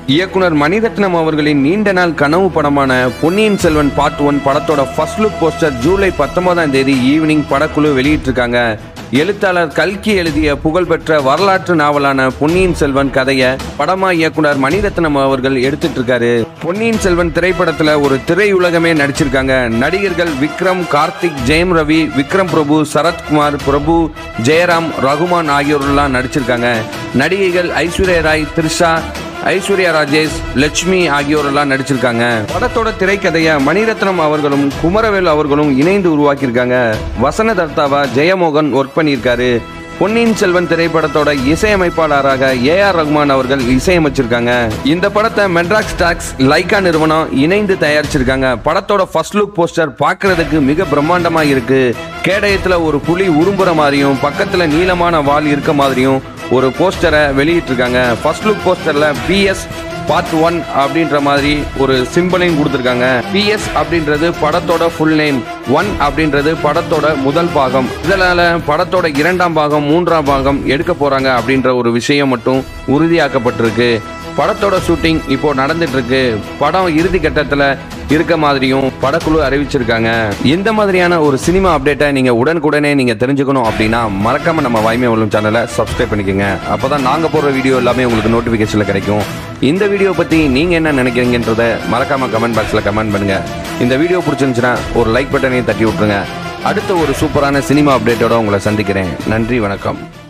இயக்குனர் மணிரத்னம் அவர்களின் நீண்ட நாள் கனவு படமான பொன்னியின் செல்வன் பார்ட் ஒன் படத்தோட ஃபர்ஸ்ட் லுக் போஸ்டர் ஜூலை பத்தொன்பதாம் தேதி ஈவினிங் படக்குழு வெளியிட்டிருக்காங்க எழுத்தாளர் கல்கி எழுதிய புகழ்பெற்ற வரலாற்று நாவலான பொன்னியின் செல்வன் கதையை படமா இயக்குனர் மணிரத்னம் அவர்கள் எடுத்துட்டு இருக்காரு பொன்னியின் செல்வன் திரைப்படத்துல ஒரு திரையுலகமே நடிச்சிருக்காங்க நடிகர்கள் விக்ரம் கார்த்திக் ஜெயம் ரவி விக்ரம் பிரபு சரத்குமார் பிரபு ஜெயராம் ரகுமான் ஆகியோரெல்லாம் நடிச்சிருக்காங்க நடிகைகள் ஐஸ்வர்யா ராய் த்ரிஷா ஐஸ்வர்யா ராஜேஷ் லட்சுமி ஆகியோரெல்லாம் நடிச்சிருக்காங்க படத்தோட திரைக்கதையை மணிரத்னம் அவர்களும் குமரவேல் அவர்களும் இணைந்து உருவாக்கியிருக்காங்க வசன தர்த்தாவா ஜெயமோகன் ஒர்க் பண்ணியிருக்காரு பொன்னியின் செல்வன் திரைப்படத்தோட இசையமைப்பாளராக ஏ ஆர் ரகுமான் அவர்கள் இசையமைச்சிருக்காங்க இந்த படத்தை மெட்ராக்ஸ் டாக்ஸ் லைகா நிறுவனம் இணைந்து தயாரிச்சிருக்காங்க படத்தோட ஃபர்ஸ்ட் லுக் போஸ்டர் பார்க்கிறதுக்கு மிக பிரம்மாண்டமா இருக்கு கேடயத்துல ஒரு புலி உரும்புற மாதிரியும் பக்கத்துல நீளமான வால் இருக்க மாதிரியும் ஒரு போஸ்டரை வெளியிட்டிருக்காங்க ஃபர்ஸ்ட் லுக் போஸ்டர்ல பிஎஸ் பார்ட் ஒன் அப்படின்ற மாதிரி ஒரு சிம்பிளையும் கொடுத்துருக்காங்க பிஎஸ் அப்படின்றது படத்தோட ஃபுல் நேம் ஒன் அப்படின்றது படத்தோட முதல் பாகம் இதனால படத்தோட இரண்டாம் பாகம் மூன்றாம் பாகம் எடுக்க போறாங்க அப்படின்ற ஒரு விஷயம் மட்டும் உறுதியாக்கப்பட்டிருக்கு படத்தோட ஷூட்டிங் இப்போ நடந்துட்டு இருக்கு படம் இறுதி கட்டத்துல இருக்க மாதிரியும் படக்குழு அறிவிச்சிருக்காங்க இந்த மாதிரியான ஒரு சினிமா அப்டேட்டை நீங்க உடனுக்குடனே நீங்க தெரிஞ்சுக்கணும் அப்படின்னா மறக்காம நம்ம வாய்மை உள்ளம் சேனலை சப்ஸ்கிரைப் பண்ணிக்கோங்க அப்பதான் நாங்க போடுற வீடியோ எல்லாமே உங்களுக்கு நோட்டிபிகேஷன்ல கிடைக்கும் இந்த வீடியோ பத்தி நீங்க என்ன நினைக்கிறீங்கன்றத மறக்காம கமெண்ட் பாக்ஸ்ல கமெண்ட் பண்ணுங்க இந்த வீடியோ பிடிச்சிருந்துச்சுன்னா ஒரு லைக் பட்டனையும் தட்டி விட்டுருங்க அடுத்த ஒரு சூப்பரான சினிமா அப்டேட்டோட உங்களை சந்திக்கிறேன் நன்றி வணக்கம்